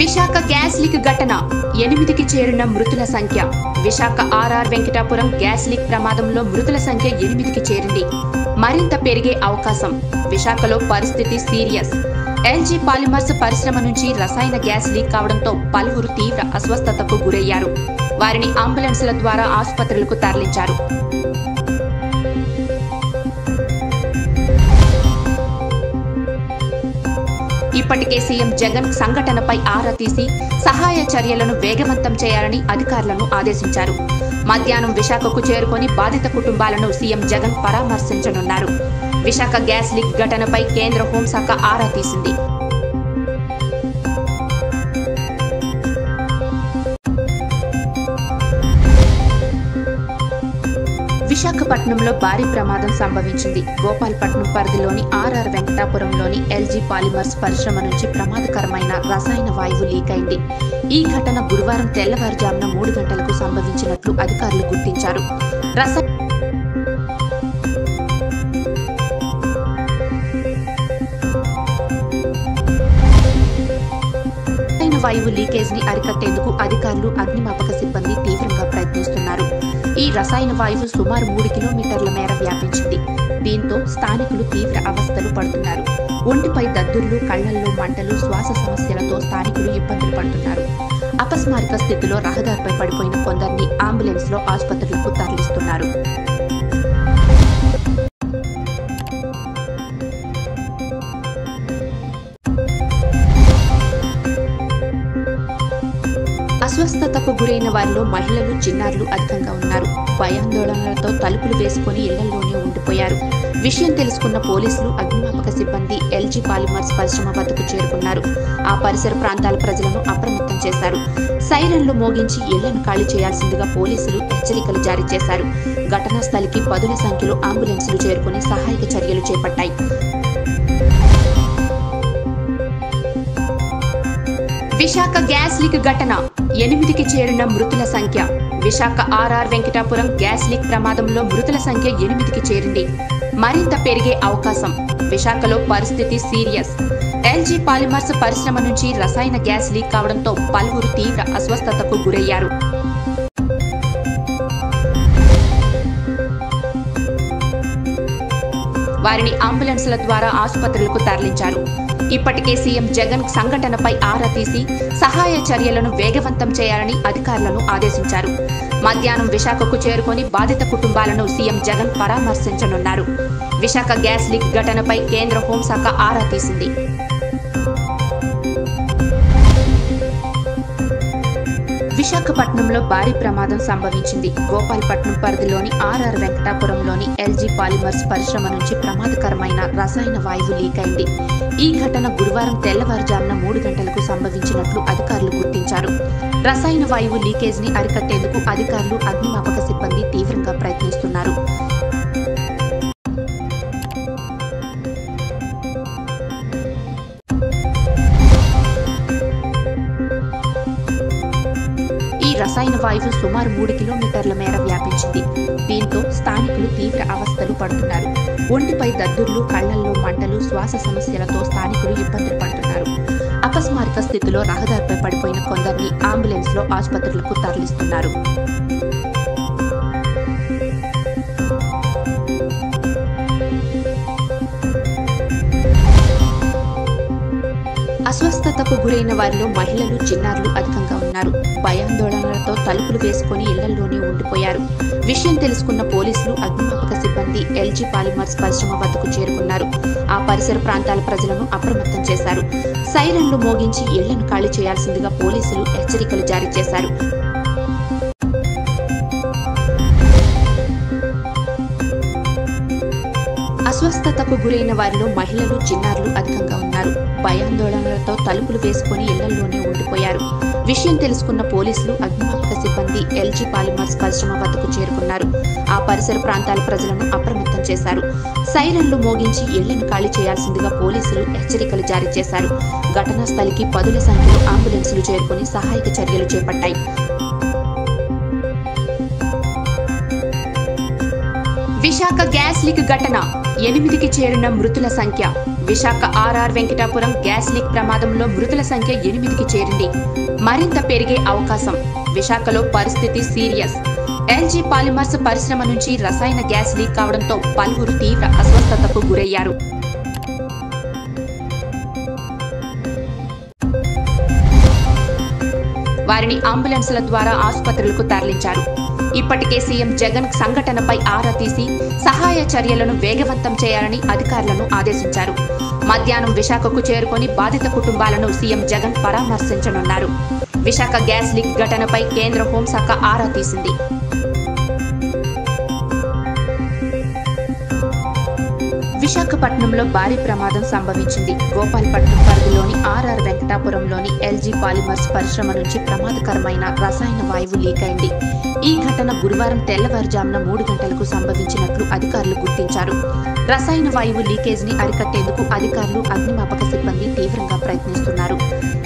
Visakha gas leak ఘటన ఎనిమిదికి చేరిన మృతుల సంఖ్య Visakha R R Venkatapuram gas leak ప్రమాదంలో మృతుల సంఖ్య ఎనిమిదికి చేరింది మరింత పెరిగే అవకాశం విశాఖలో పరిస్థితి సీరియస్ ఎల్జీ పాలిమర్స్ పరిశ్రమ నుంచి రసాయన గ్యాస్ లీక్ కావడంతో పలువురు తీవ్ర అస్వస్థతకు గురయ్యారు వారిని అంబులెన్సుల ద్వారా ఆసుపత్రులకు తరలించారు ఇప్పటికే సీఎం జగన్ సంఘటనపై ఆరా తీసి సహాయ చర్యలను వేగవంతం చేయాలని అధికారులను ఆదేశించారు మధ్యాహ్నం విశాఖకు చేరుకొని బాధిత కుటుంబాలను సీఎం జగన్ పరామర్శించనున్నారు విశాఖ గ్యాస్ లీక్ ఘటనపై కేంద్ర హోంశాఖ ఆరా తీసింది విశాఖపట్నంలో భారీ ప్రమాదం సంభవించింది గోపాల్పట్నం పరిధిలోని ఆర్ఆర్ వెంకటాపురంలోని ఎల్జీ పాలిమర్స్ పరిశ్రమ నుంచి ప్రమాదకరమైన రసాయన వాయువు లీక్ అయింది ఈ ఘటన గురువారం తెల్లవారుజామున మూడు గంటలకు సంభవించినట్లు అధికారులు గుర్తించారు రస రసాయన వాయువు లీకేజ్ ని అరికట్టేందుకు అధికారులు అగ్నిమాపక సిబ్బంది తీవ్రంగా ప్రయత్నిస్తున్నారు ఈ రసాయన వాయువు సుమారు మూడు కిలోమీటర్ల మేర వ్యాపించింది దీంతో స్థానికులు తీవ్ర అవస్థలు పడుతున్నారు ఒంటిపై దద్దుర్లు కళ్లల్లో మంటలు శ్వాస సమస్యలతో స్థానికులు ఇబ్బందులు పడుతున్నారు అపస్మారక స్థితిలో రహదారిపై పడిపోయిన కొందరిని అంబులెన్స్ లో ఆసుపత్రులకు తరలిస్తున్నారు అస్వస్థతకు గురైన వారిలో మహిళలు చిన్నారులు అధికంగా ఉన్నారు భయాందోళనలతో తలుపులు వేసుకుని ఇళ్లలోనే ఉండిపోయారు విషయం తెలుసుకున్న పోలీసులు అగ్నిమాపక సిబ్బంది ఎల్జీ పాలిమర్స్ పరిశ్రమ వద్దకు చేరుకున్నారు ఆ పరిసర ప్రాంతాల ప్రజలను అప్రమత్తం చేశారు సైరన్లు మోగించి ఇళ్లను ఖాళీ చేయాల్సిందిగా పోలీసులు హెచ్చరికలు జారీ చేశారు ఘటనా స్థలికి పదుల సంఖ్యలో అంబులెన్సులు చేరుకుని సహాయక చర్యలు చేపట్టాయి విశాఖ గ్యాస్ లీక్ ఘటన ఎనిమిదికి చేరిన మృతుల సంఖ్య Visakha R R Venkatapuram gas leak ప్రమాదంలో మృతుల సంఖ్య ఎనిమిదికి చేరింది మరింత పెరిగే అవకాశం విశాఖలో పరిస్థితి సీరియస్ ఎల్జీ పాలిమర్స్ పరిశ్రమ నుంచి రసాయన గ్యాస్ లీక్ కావడంతో పలువురు తీవ్ర అస్వస్థతకు గురయ్యారు వారిని అంబులెన్సుల ద్వారా ఆసుపత్రులకు తరలించారు ఇప్పటికే సీఎం జగన్ సంఘటనపై ఆరా తీసి సహాయ చర్యలను వేగవంతం చేయాలని అధికారులను ఆదేశించారు మధ్యాహ్నం విశాఖకు చేరుకొని బాధిత కుటుంబాలను సీఎం జగన్ పరామర్శించనున్నారు విశాఖ గ్యాస్ లీక్ ఘటనపై కేంద్ర హోంశాఖ ఆరా తీసింది విశాఖపట్నంలో భారీ ప్రమాదం సంభవించింది గోపాల్పట్నం పరిధిలోని ఆర్ఆర్ వెంకటాపురంలోని ఎల్జీ పాలిమర్స్ పరిశ్రమ నుంచి ప్రమాదకరమైన రసాయన వాయువు లీక్ అయింది ఈ ఘటన గురువారం తెల్లవారుజామున మూడు గంటలకు సంభవించినట్లు అధికారులు గుర్తించారు రసాయన వాయువు లీకేజ్ ని అరికట్టేందుకు అధికారులు అగ్నిమాపక సిబ్బంది తీవ్రంగా ప్రయత్నిస్తున్నారు ఈ రసాయన వాయువు సుమారు మూడు కిలోమీటర్ల మేర వ్యాపించింది దీంతో స్థానికులు తీవ్ర అవస్థలు పడుతున్నారు ఒంటిపై దద్దుర్లు కళ్లల్లో మంటలు శ్వాస సమస్యలతో స్థానికులు ఇబ్బందులు పడుతున్నారు అపస్మారక స్థితిలో రహదారిపై పడిపోయిన కొందరిని అంబులెన్స్ లో ఆసుపత్రులకు తరలిస్తున్నారు అస్వస్థతకు గురైన వారిలో మహిళలు చిన్నారులు అధికంగా ఉన్నారు భయాందోళనలతో తలుపులు వేసుకుని ఇళ్లలోనే ఉండిపోయారు విషయం తెలుసుకున్న పోలీసులు అగ్నిమాపక సిబ్బంది ఎల్జీ పాలిమర్స్ పరిశ్రమ వద్దకు చేరుకున్నారు ఆ పరిసర ప్రాంతాల ప్రజలను అప్రమత్తం చేశారు సైరన్లు మోగించి ఇళ్లను ఖాళీ చేయాల్సిందిగా పోలీసులు హెచ్చరికలు జారీ చేశారు అస్వస్థతకు గురైన వారిలో మహిళలు చిన్నారులు అధికంగా ఉన్నారు భయాందోళనలతో తలుపులు వేసుకుని ఇళ్లలోనే ఉండిపోయారు విషయం తెలుసుకున్న పోలీసులు అగ్నిమాపక సిబ్బంది ఎల్జీ పాలిమర్స్ పరిశ్రమ వద్దకు చేరుకున్నారు ఆ పరిసర ప్రాంతాల ప్రజలను అప్రమత్తం చేశారు సైరన్లు మోగించి ఇళ్లను ఖాళీ చేయాల్సిందిగా పోలీసులు హెచ్చరికలు జారీ చేశారు ఘటనా స్థలికి పదుల సంఖ్యలో అంబులెన్సులు చేరుకుని సహాయక చర్యలు చేపట్టాయి విశాఖ గ్యాస్ లీక్ ఘటన ఎనిమిదికి చేరిన మృతుల సంఖ్య Visakha R R Venkatapuram gas leak ప్రమాదంలో మృతుల సంఖ్య ఎనిమిదికి చేరింది మరింత పెరిగే అవకాశం విశాఖలో పరిస్థితి సీరియస్ ఎల్జీ పాలిమర్స్ పరిశ్రమ నుంచి రసాయన గ్యాస్ లీక్ కావడంతో పలువురు తీవ్ర అస్వస్థతకు గురయ్యారు వారిని అంబులెన్సుల ద్వారా ఆసుపత్రులకు తరలించారు ఇప్పటికే సీఎం జగన్ సంఘటనపై ఆరా తీసి సహాయ చర్యలను వేగవంతం చేయాలని అధికారులను ఆదేశించారు మధ్యాహ్నం విశాఖకు చేరుకొని బాధిత కుటుంబాలను సీఎం జగన్ పరామర్శించనున్నారు విశాఖ గ్యాస్ లీక్ ఘటనపై కేంద్ర హోంశాఖ ఆరా తీసింది విశాఖపట్నంలో భారీ ప్రమాదం సంభవించింది గోపాల్పట్నం పరిధిలోని ఆర్ఆర్ వెంకటాపురంలోని ఎల్జీ పాలిమర్స్ పరిశ్రమ నుంచి ప్రమాదకరమైన రసాయన వాయువు లీక్ అయింది ఈ ఘటన గురువారం తెల్లవారుజామున మూడు గంటలకు సంభవించినట్లు అధికారులు గుర్తించారు రసాయన వాయువు లీకేజ్ ని అరికట్టేందుకు అధికారులు అగ్నిమాపక సిబ్బంది తీవ్రంగా ప్రయత్నిస్తున్నారు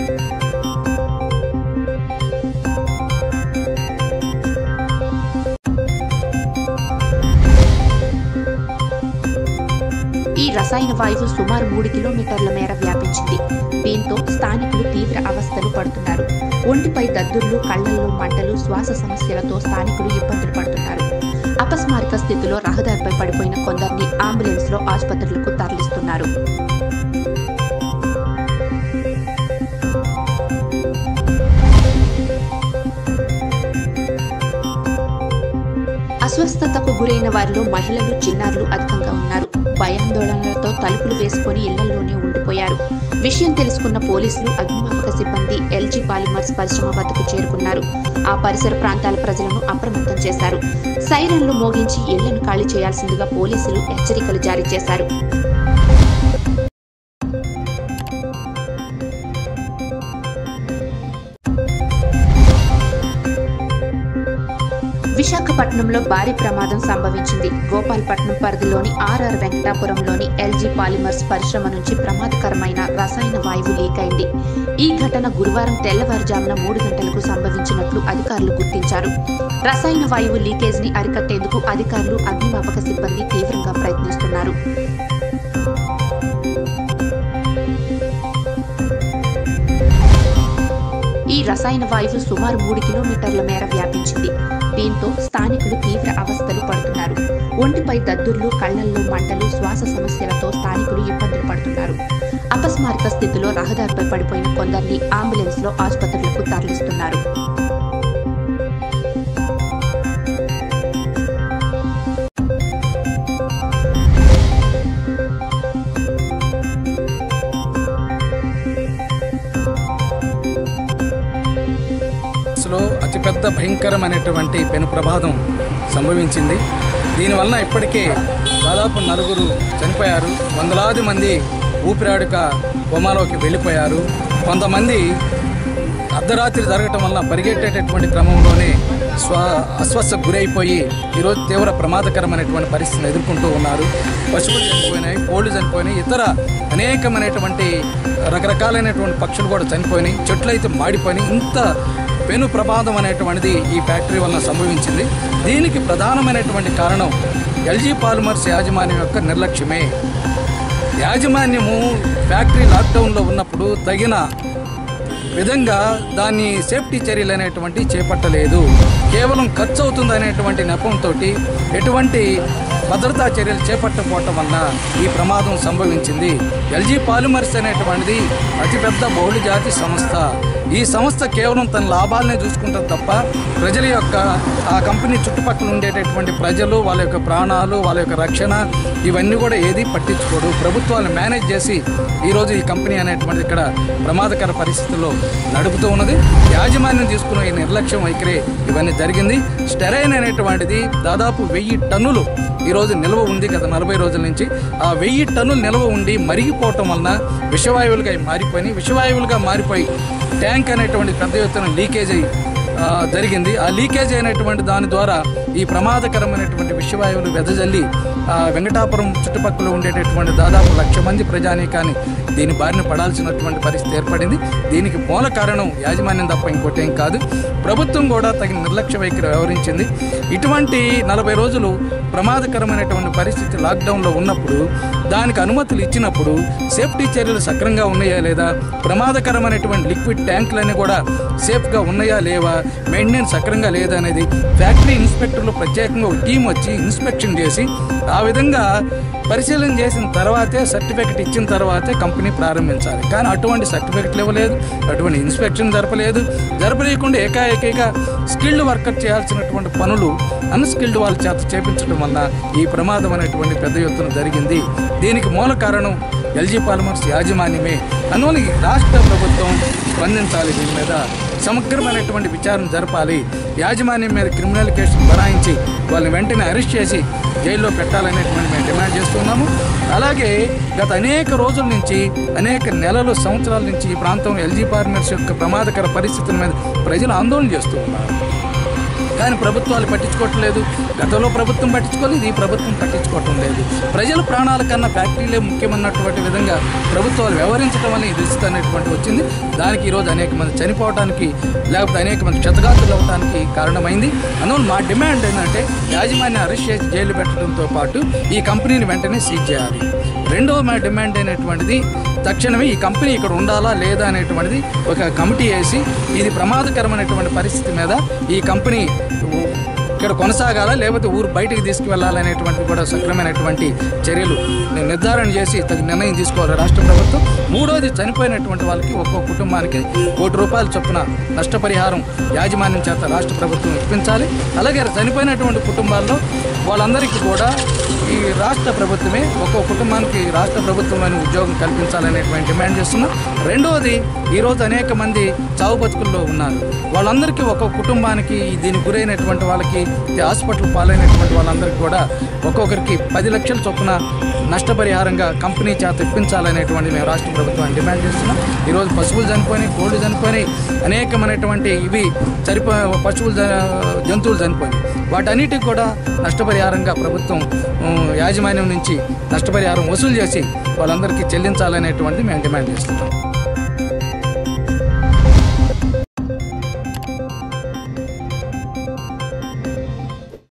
ఈ రసాయన వాయువు సుమారు మూడు కిలోమీటర్ల మేర వ్యాపించింది దీంతో స్థానికులు తీవ్ర అవస్థలు పడుతున్నారు ఒంటిపై దద్దుర్లు కళ్లల్లో మంటలు శ్వాస సమస్యలతో స్థానికులు ఇబ్బందులు పడుతున్నారు అపస్మారక స్థితిలో రహదారిపై పడిపోయిన కొందరిని అంబులెన్స్ లో ఆసుపత్రులకు తరలిస్తున్నారు అస్వస్థతకు గురైన వారిలో మహిళలు చిన్నారులు అధికంగా ఉన్నారు భయాందోళనలతో తలుపులు వేసుకుని ఇళ్లలోనే ఉండిపోయారు విషయం తెలుసుకున్న పోలీసులు అగ్నిమాపక సిబ్బంది ఎల్జీ పాలిమర్స్ పరిశ్రమ వద్దకు చేరుకున్నారు ఆ పరిసర ప్రాంతాల ప్రజలను అప్రమత్తం చేశారు సైరన్లు మోగించి ఇళ్లను ఖాళీ చేయాల్సిందిగా పోలీసులు హెచ్చరికలు జారీ చేశారు విశాఖపట్నంలో భారీ ప్రమాదం సంభవించింది గోపాల్పట్నం పరిధిలోని ఆర్ఆర్ వెంకటాపురంలోని ఎల్జీ పాలిమర్స్ పరిశ్రమ నుంచి ప్రమాదకరమైన రసాయన వాయువు లీక్ అయింది ఈ ఘటన గురువారం తెల్లవారుజామున మూడు గంటలకు సంభవించినట్లు అధికారులు గుర్తించారు రసాయన వాయువు లీకేజ్ ని అరికట్టేందుకు అధికారులు అగ్నిమాపక సిబ్బంది తీవ్రంగా ప్రయత్నిస్తున్నారు ఈ రసాయన వాయువు సుమారు మూడు కిలోమీటర్ల మేర వ్యాపించింది దీంతో స్థానికులు తీవ్ర అవస్థలు పడుతున్నారు ఒంటిపై దద్దుర్లు కళ్లల్లో మంటలు శ్వాస సమస్యలతో స్థానికులు ఇబ్బందులు పడుతున్నారు అపస్మారక స్థితిలో రహదారిపై పడిపోయిన కొందరిని అంబులెన్స్ లో ఆసుపత్రులకు తరలిస్తున్నారు లో అతిపెద్ద భయంకరమైనటువంటి పెను ప్రమాదం సంభవించింది దీనివలన ఇప్పటికే దాదాపు నలుగురు చనిపోయారు వందలాది మంది ఊపిరాడక బొమ్మలోకి వెళ్ళిపోయారు కొంతమంది అర్ధరాత్రి జరగటం వలన పరిగెట్టేటటువంటి క్రమంలోనే స్వ అస్వస్థకు గురైపోయి ఈరోజు తీవ్ర ప్రమాదకరమైనటువంటి పరిస్థితిని ఎదుర్కొంటూ ఉన్నారు పశువులు చనిపోయినాయి కోళ్ళు చనిపోయినాయి ఇతర అనేకమైనటువంటి రకరకాలైనటువంటి పక్షులు కూడా చనిపోయినాయి చెట్లు అయితే మాడిపోయినాయి ఇంత పెను ప్రమాదం అనేటువంటిది ఈ ఫ్యాక్టరీ వలన సంభవించింది దీనికి ప్రధానమైనటువంటి కారణం ఎల్జీ పాలిమర్స్ యాజమాన్యం యొక్క నిర్లక్ష్యమే యాజమాన్యము ఫ్యాక్టరీ లాక్డౌన్లో ఉన్నప్పుడు తగిన విధంగా దాన్ని సేఫ్టీ చర్యలు అనేటువంటి చేపట్టలేదు కేవలం ఖర్చు అవుతుంది అనేటువంటి నెపంతో ఎటువంటి భద్రతా చర్యలు చేపట్టకపోవటం వలన ఈ ప్రమాదం సంభవించింది ఎల్జీ పాలిమర్స్ అనేటువంటిది అతిపెద్ద బహుళజాతి సంస్థ ఈ సంస్థ కేవలం తన లాభాలనే చూసుకుంటుంది తప్ప ప్రజల యొక్క ఆ కంపెనీ చుట్టుపక్కల ఉండేటటువంటి ప్రజలు వాళ్ళ యొక్క ప్రాణాలు వాళ్ళ యొక్క రక్షణ ఇవన్నీ కూడా ఏది పట్టించుకోడు ప్రభుత్వాలు మేనేజ్ చేసి ఈరోజు ఈ కంపెనీ అనేటువంటిది ఇక్కడ ప్రమాదకర పరిస్థితుల్లో నడుపుతూ ఉన్నది యాజమాన్యం తీసుకున్న ఈ నిర్లక్ష్యం వైఖరి ఇవన్నీ జరిగింది స్టెరైన్ అనేటువంటిది దాదాపు వెయ్యి టన్నులు ఈరోజు నిల్వ ఉంది గత నలభై రోజుల నుంచి ఆ వెయ్యి టన్నులు నిల్వ ఉండి మరిగిపోవటం వలన విషవాయువులుగా ఇవి మారిపోయి విషవాయువులుగా మారిపోయి ట్యాంక్ అనేటువంటి పెద్ద ఎత్తున లీకేజ్ అయ్యి ఆ, జరిగింది ఆ లీకేజ్ అయినటువంటి దాని ద్వారా ఈ ప్రమాదకరమైనటువంటి విషవాయువులు వెదజల్లి ఆ, వెంకటాపురం చుట్టుపక్కల ఉండేటటువంటి దాదాపు లక్ష మంది ప్రజానీకాన్ని దీని బారిన పడాల్సినటువంటి పరిస్థితి ఏర్పడింది దీనికి మూల కారణం యాజమాన్యం తప్ప ఇంకోటి ఏం కాదు ప్రభుత్వం కూడా తగిన నిర్లక్ష్య వైఖరి వ్యవహరించింది ఇటువంటి నలభై రోజులు ప్రమాదకరమైనటువంటి పరిస్థితి లాక్డౌన్లో ఉన్నప్పుడు దానికి అనుమతులు ఇచ్చినప్పుడు సేఫ్టీ చర్యలు సక్రంగా ఉన్నాయా లేదా ప్రమాదకరమైనటువంటి లిక్విడ్ ట్యాంకులన్నీ కూడా సేఫ్గా ఉన్నాయా లేవా మెయింటెనెన్స్ సక్రంగా లేదా అనేది ఫ్యాక్టరీ ఇన్స్పెక్టర్లు ప్రత్యేకంగా ఒక టీం వచ్చి ఇన్స్పెక్షన్ చేసి ఆ విధంగా పరిశీలన చేసిన తర్వాతే సర్టిఫికెట్ ఇచ్చిన తర్వాతే కంపెనీ ప్రారంభించాలి కానీ అటువంటి సర్టిఫికెట్లు ఇవ్వలేదు అటువంటి ఇన్స్పెక్షన్ జరపలేదు జరపలేకుండా ఏకాఏకీగా స్కిల్డ్ వర్కర్ చేయాల్సినటువంటి పనులు అన్స్కిల్డ్ వాళ్ళ చేత చేపించడం వల్ల ఈ ప్రమాదం అనేటువంటి పెద్ద ఎత్తున జరిగింది దీనికి మూల కారణం ఎల్జీ పాలిమర్స్ యాజమాన్యమే అందువల్ల ఈ రాష్ట్ర ప్రభుత్వం స్పందించాలి దీని మీద సమగ్రమైనటువంటి విచారణ జరపాలి యాజమాన్యం మీద క్రిమినల్ కేసులు బనాయించి వాళ్ళని వెంటనే అరెస్ట్ చేసి జైల్లో పెట్టాలనేటువంటి మేము డిమాండ్ చేస్తున్నాము అలాగే గత అనేక రోజుల నుంచి అనేక నెలలు సంవత్సరాల నుంచి ఈ ప్రాంతం ఎల్జీ ఫార్మర్స్ యొక్క ప్రమాదకర పరిస్థితుల మీద ప్రజలు ఆందోళన చేస్తూ ఉన్నారు కానీ ప్రభుత్వాలు పట్టించుకోవట్లేదు గతంలో ప్రభుత్వం పట్టించుకోలేదు ఈ ప్రభుత్వం పట్టించుకోవటం లేదు ప్రజల ప్రాణాల కన్నా ఫ్యాక్టరీలే ముఖ్యమన్నటువంటి విధంగా ప్రభుత్వాలు వ్యవహరించడం వల్ల ఈ రిస్క్ అనేటువంటి వచ్చింది దానికి ఈరోజు అనేక మంది చనిపోవడానికి లేకపోతే అనేక మంది క్షతగాతులు అవ్వడానికి కారణమైంది అందువల్ల మా డిమాండ్ ఏంటంటే యాజమాన్యం అరెస్ట్ చేసి జైలు పెట్టడంతో పాటు ఈ కంపెనీని వెంటనే సీజ్ చేయాలి రెండవ మా డిమాండ్ అయినటువంటిది తక్షణమే ఈ కంపెనీ ఇక్కడ ఉండాలా లేదా అనేటువంటిది ఒక కమిటీ వేసి ఇది ప్రమాదకరమైనటువంటి పరిస్థితి మీద ఈ కంపెనీ ఇక్కడ కొనసాగాలా లేకపోతే ఊరు బయటికి తీసుకువెళ్ళాలనేటువంటిది కూడా సక్రమైనటువంటి చర్యలు నిర్ధారణ చేసి తగిన నిర్ణయం తీసుకోవాలి రాష్ట్ర ప్రభుత్వం మూడోది చనిపోయినటువంటి వాళ్ళకి ఒక్కో కుటుంబానికి కోటి రూపాయల చొప్పున నష్టపరిహారం యాజమాన్యం చేత రాష్ట్ర ప్రభుత్వం ఇప్పించాలి అలాగే చనిపోయినటువంటి కుటుంబాల్లో వాళ్ళందరికీ కూడా ఈ రాష్ట్ర ప్రభుత్వమే ఒక్కో కుటుంబానికి రాష్ట్ర ప్రభుత్వమైన ఉద్యోగం కల్పించాలనేటువంటి డిమాండ్ చేస్తున్నాం రెండవది ఈరోజు అనేక మంది చావు బతుకుల్లో ఉన్నారు వాళ్ళందరికీ ఒక్కొక్క కుటుంబానికి దీనికి గురైనటువంటి వాళ్ళకి ఈ హాస్పిటల్ పాలైనటువంటి వాళ్ళందరికీ కూడా ఒక్కొక్కరికి పది లక్షల చొప్పున నష్టపరిహారంగా కంపెనీ చేత ఇప్పించాలనేటువంటి మేము రాష్ట్ర ప్రభుత్వాన్ని డిమాండ్ చేస్తున్నాం ఈరోజు పశువులు చనిపోయినాయి కోళ్ళు చనిపోయినాయి అనేకమైనటువంటి ఇవి చనిపో పశువులు జ- జంతువులు చనిపోయినాయి వాటన్నిటికి కూడా నష్టపరిహారంగా ప్రభుత్వం ఉమ్, యాజమాన్యం నుంచి నష్టపరిహారం వసూలు చేసి వాళ్ళందరికీ చెల్లించాలనేటువంటిది మేము డిమాండ్ చేస్తున్నాం